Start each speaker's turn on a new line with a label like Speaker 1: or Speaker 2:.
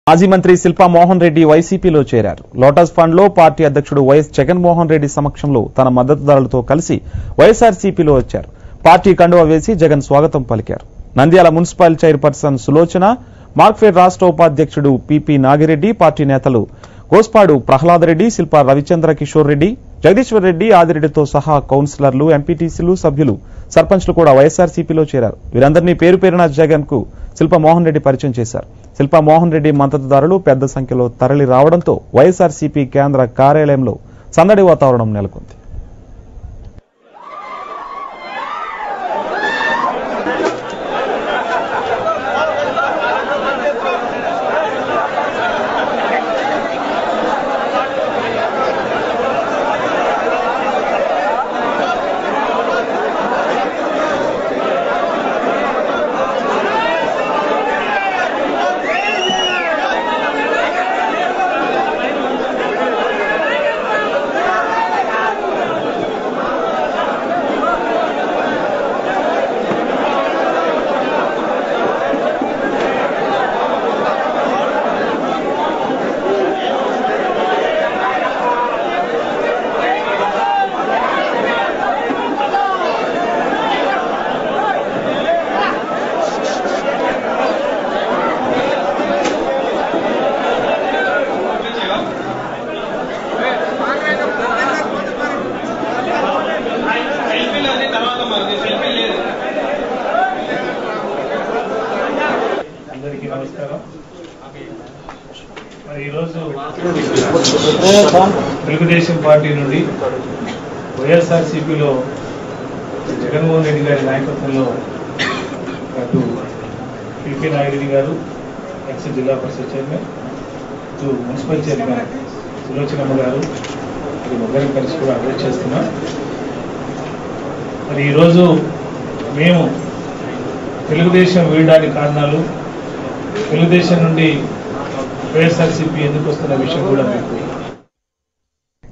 Speaker 1: మాజీ మంత్రి శిల్పా మోహన్ రెడ్డి వైసీపీలో చేరారు లోటస్ ఫండ్ లో పార్టీ అధ్యక్షుడు వైఎస్ జగన్మోహన్ రెడ్డి సమక్షంలో తన మద్దతుదారులతో కలిసి వైఎస్ఆర్సీపీలో వచ్చారు పార్టీ కండువా వేసి జగన్ స్వాగతం పలికారు నంద్యాల మున్సిపల్ చైర్పర్సన్ సులోచన మార్క్ఫెడ్ రాష్ట్ర ఉపాధ్యక్షుడు పిపి నాగిరెడ్డి పార్టీ నేతలు గోస్పాడు ప్రహ్లాద్ రెడ్డి శిల్పా రవిచంద్ర కిషోర్ రెడ్డి జగదీశ్వర్ రెడ్డి ఆదిరెడ్డితో సహా కౌన్సిలర్లు ఎంపీటీసీలు సభ్యులు సర్పంచ్లు కూడా వైఎస్ఆర్సీపీలో చేరారు వీరందరినీ పేరు పేరున జగన్ కు శిల్పా మోహన్ రెడ్డి పరిచయం చేశారు శిల్పా మోహన్ రెడ్డి మద్దతుదారులు పెద్ద సంఖ్యలో తరలి రావడంతో వైఎస్ఆర్సీపీ కేంద్ర కార్యాలయంలో సందడి వాతావరణం నెలకొంది
Speaker 2: సెల్ఫీలు అన్ని తర్వాత మరి సెల్ఫీ లేదు
Speaker 3: అందరికీ నమస్కారం మరి ఈరోజు తెలుగుదేశం పార్టీ నుండి వైఎస్ఆర్సీపీలో జగన్మోహన్ రెడ్డి గారి నాయకత్వంలో అటు పిపి నాగిరెడ్డి గారు ఎక్స్ జిల్లా పరిషత్ చైర్మన్ ఇటు మున్సిపల్ చైర్మన్ సులోచనమ్మ గారు మరి ముగ్గురం కలిసి కూడా అడ్వైట్ చేస్తున్నాం మరి ఈరోజు మేము తెలుగుదేశం వీడడానికి కారణాలు తెలుగుదేశం నుండి వైఎస్ఆర్సీపీ ఎందుకు వస్తున్న విషయం కూడా మీకు